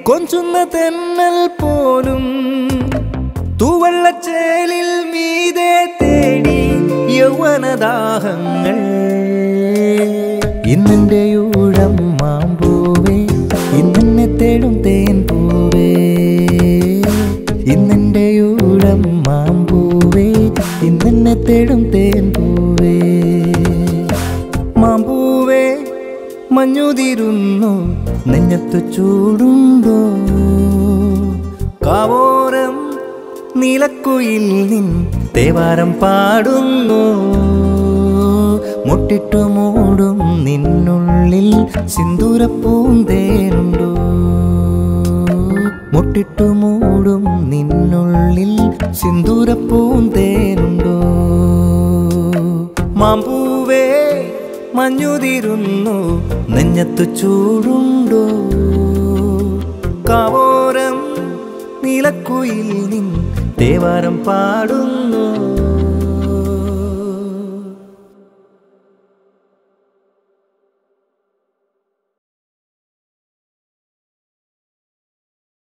കൊഞ്ചുന്ന തെന്നൽ പോലും തൂവള്ളച്ചേലിൽ മീതെ തേടി യൗവനദാഹങ്ങൾ ഇന്നെന്റെ ഊഴം മാമ്പൂവേ ഇന്നെന്നെ തേടും തേൻ പൂവേ ഇന്നെന്റെ ഊഴം മാമ്പൂവേ ഇന്നെന്നെ തേടും തേൻ പൂവേ മാമ്പൂവേ മഞ്ഞുതിരുന്നു നെഞ്ഞത്തു ചൂടുണ്ടോ കാവോരം നീലക്കുയിൽ നിൻ തേവാരം പാടുന്നു മുട്ടിട്ടു മൂടും നിന്നുള്ളിൽ സിന്ദൂരപ്പൂന്തേനുണ്ടോ മുട്ടിട്ടു മൂടും നിന്നുള്ളിൽ സിന്ദൂരപ്പൂന്തേനുണ്ടോ മാമ്പൂവേ മഞ്ഞുതിരുന്നു നെഞ്ഞത്തു ചൂടുണ്ടോ കാവോരം നീലക്കുയിൽ നിൻ തേവാരം പാടുന്നു